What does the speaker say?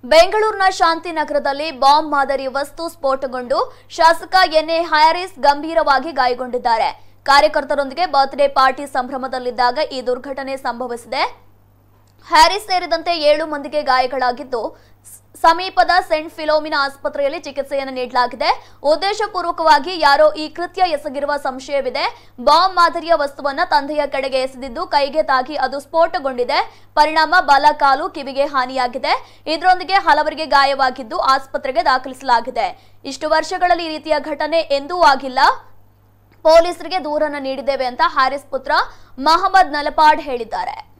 ಬೆಂಗಳೂರಿನ ಶಾಂತಿನಗರದಲ್ಲಿ ಬಾಂಬ್ ಮಾದರಿ ವಸ್ತು ಸ್ಫೋಟಗೊಂಡು ಶಾಸಕ ಎನ್ಎ ಹ್ಯಾರಿಸ್ ಗಂಭೀರವಾಗಿ ಗಾಯಗೊಂಡಿದ್ದಾರೆ ಕಾರ್ಯಕರ್ತರೊಂದಿಗೆ ಬರ್ತ್ಡೇ ಪಾರ್ಟಿ ಸಂಭ್ರಮದಲ್ಲಿದ್ದಾಗ ಈ ದುರ್ಘಟನೆ ಸಂಭವಿಸಿದೆ ಹ್ಯಾರಿಸ್ ಸೇರಿದಂತೆ ಏಳು ಮಂದಿಗೆ ಗಾಯಗಳಾಗಿದ್ದು ಸ್- ಸಮೀಪದ ಸೆಂಟ್ ಫಿಲೋಮಿನಾ ಆಸ್ಪತ್ರೆಯಲ್ಲಿ ಚಿಕಿತ್ಸೆಯನ್ನು ನೀಡಲಾಗಿದೆ ಉದ್ದೇಶಪೂರ್ವಕವಾಗಿ ಯಾರೋ ಈ ಕೃತ್ಯ ಎಸಗಿರುವ ಸಂಶಯವಿದೆ ಬಾಂಬ್ ಮಾದರಿಯ ವಸ್ತುವನ್ನ ತಂದೆಯ ಕಡೆಗೆ ಎಸೆದಿದ್ದು ಕೈಗೆ ತಾಗಿ ಅದು ಸ್ಫೋಟಗೊಂಡಿದೆ ಪರಿಣಾಮ ಬಲ ಕಾಲು ಕಿವಿಗೆ ಹಾನಿಯಾಗಿದೆ ಇದರೊಂದಿಗೆ ಹಲವರಿಗೆ ಗಾಯವಾಗಿದ್ದು ಆಸ್ಪತ್ರೆಗೆ ದಾಖಲಿಸಲಾಗಿದೆ ಇಷ್ಟು ವರ್ಷಗಳಲ್ಲಿ ಈ ರೀತಿಯ ಘಟನೆ ಎಂದೂ ಆಗಿಲ್ಲ ಪೊಲೀಸರಿಗೆ ದೂರನ್ನು ನೀಡಿದ್ದೇವೆ ಅಂತ ಹ್ಯಾರಿಸ್ ಪುತ್ರ ಮಹಮ್ಮದ್ ನಲಪಾಡ್ ಹೇಳಿದ್ದಾರೆ